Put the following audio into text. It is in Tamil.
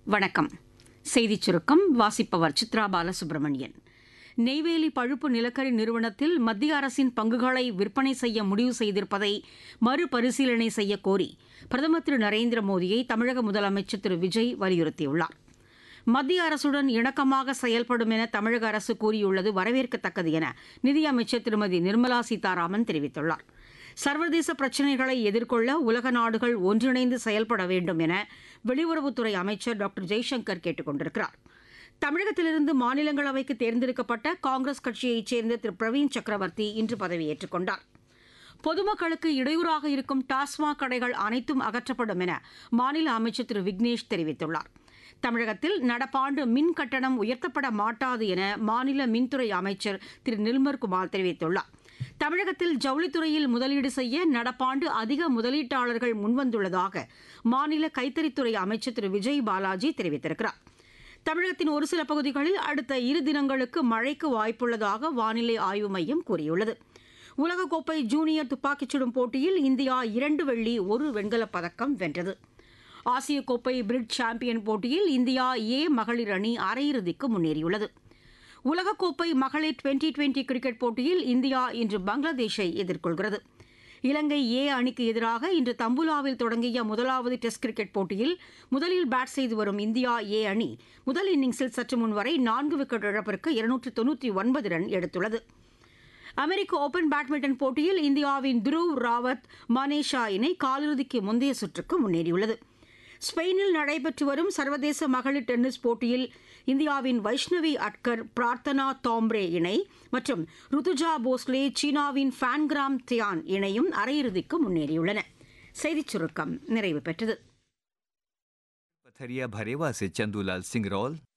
வணக்கம் செய்திச் சுருக்கம் வாசிப்பவர் சித்ரா பாலசுப்ரமணியன் நெய்வேலி பழுப்பு நிலக்கரி நிறுவனத்தில் மத்திய அரசின் பங்குகளை விற்பனை செய்ய முடிவு செய்திருப்பதை மறுபரிசீலனை செய்ய கோரி பிரதமர் திரு நரேந்திர மோடியை தமிழக முதலமைச்சர் திரு விஜய் வலியுறுத்தியுள்ளார் மத்திய அரசுடன் இணக்கமாக செயல்படும் என தமிழக அரசு கூறியுள்ளது வரவேற்கத்தக்கது என நிதியமைச்சர் திருமதி நிர்மலா சீதாராமன் தெரிவித்துள்ளார் சர்வதேச பிரச்சினைகளை எதிர்கொள்ள உலக நாடுகள் ஒன்றிணைந்து செயல்பட வேண்டும் என வெளியுறவுத்துறை அமைச்சர் டாக்டர் ஜெய்சங்கர் கேட்டுக் கொண்டிருக்கிறார் தமிழகத்திலிருந்து மாநிலங்களவைக்கு தேர்ந்தெடுக்கப்பட்ட காங்கிரஸ் கட்சியைச் சேர்ந்த திரு பிரவீன் சக்கரவர்த்தி இன்று பதவியேற்றுக் கொண்டார் பொதுமக்களுக்கு இடையூறாக இருக்கும் டாஸ்மாக் கடைகள் அனைத்தும் அகற்றப்படும் என மாநில அமைச்சர் திரு விக்னேஷ் தெரிவித்துள்ளார் தமிழகத்தில் நடப்பாண்டு மின் கட்டணம் உயர்த்தப்பட மாட்டாது என மாநில மின்துறை அமைச்சர் திரு நிர்மல்குமார் தெரிவித்துள்ளார் தமிழகத்தில் ஜவுளித்துறையில் முதலீடு செய்ய நடப்பாண்டு அதிக முதலீட்டாளர்கள் முன்வந்துள்ளதாக மாநில கைத்தறித்துறை அமைச்சர் திரு விஜய் பாலாஜி தெரிவித்திருக்கிறார் தமிழகத்தின் ஒரு சில பகுதிகளில் அடுத்த இரு தினங்களுக்கு மழைக்கு வாய்ப்புள்ளதாக வானிலை ஆய்வு மையம் கூறியுள்ளது உலகக்கோப்பை ஜூனியர் துப்பாக்கிச் சுடும் போட்டியில் இந்தியா இரண்டு வெள்ளி ஒரு வெண்கலப் பதக்கம் வென்றது ஆசிய கோப்பை பிரிட் சாம்பியன் போட்டியில் இந்தியா ஏ மகளிர் அணி அரையிறுதிக்கு முன்னேறியுள்ளது உலகக்கோப்பை மகளிர் டுவெண்டி டுவெண்டி கிரிக்கெட் போட்டியில் இந்தியா இன்று பங்களாதேஷை எதிர்கொள்கிறது இலங்கை ஏ அணிக்கு எதிராக இன்று தம்புலாவில் தொடங்கிய முதலாவது டெஸ்ட் கிரிக்கெட் போட்டியில் முதலில் பேட் செய்து வரும் இந்தியா ஏ அணி முதல் இன்னிங்ஸில் சற்று முன் வரை நான்கு விக்கெட் இழப்பிற்கு இருநூற்று தொன்னூற்றி ஒன்பது ரன் எடுத்துள்ளது அமெரிக்க ஓபன் பேட்மிண்டன் போட்டியில் இந்தியாவின் துருவ் ராவத் மனேஷா இணை காலிறுதிக்கு முந்தைய சுற்றுக்கு முன்னேறியுள்ளது ஸ்பெயினில் நடைபெற்று வரும் சர்வதேச மகளிர் டென்னிஸ் போட்டியில் இந்தியாவின் வைஷ்ணவி அட்கர் பிரார்த்தனா தாம்ரே இணை மற்றும் ருத்துஜா போஸ்லே சீனாவின் ஃபேன்கிராம் தியான் இணையும் அரையிறுதிக்கு முன்னேறியுள்ளன செய்திச் சுருக்கம் நிறைவு பெற்றது पथरिया भरेवा से चंदूलाल सिंगरौल